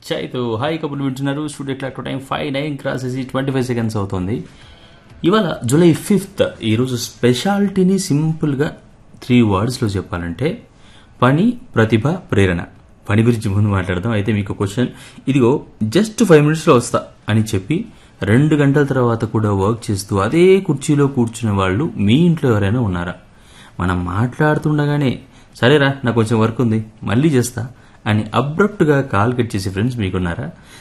Chaitu hi కబుర్లు వింటున్నారు studio clock time five nine క్రాసేసి ట్వంటీ ఫైవ్ సెకండ్స్ అవుతుంది ఇవాళ జూలై ఫిఫ్త్ ఈరోజు స్పెషాలిటీని సింపుల్గా త్రీ వర్డ్స్లో చెప్పాలంటే పని ప్రతిభ ప్రేరణ పని గురించి ముందు మాట్లాడదాం అయితే మీకు క్వశ్చన్ ఇదిగో జస్ట్ ఫైవ్ మినిట్స్లో వస్తా అని చెప్పి రెండు గంటల తర్వాత కూడా వర్క్ చేస్తూ అదే కుర్చీలో కూర్చున్న వాళ్ళు మీ ఇంట్లో ఎవరైనా ఉన్నారా మనం మాట్లాడుతుండగానే సరేరా నాకు కొంచెం వర్క్ ఉంది మళ్ళీ చేస్తా అని అబ్రప్ట్గా కాల్ కట్ చేసే ఫ్రెండ్స్ మీకున్నారా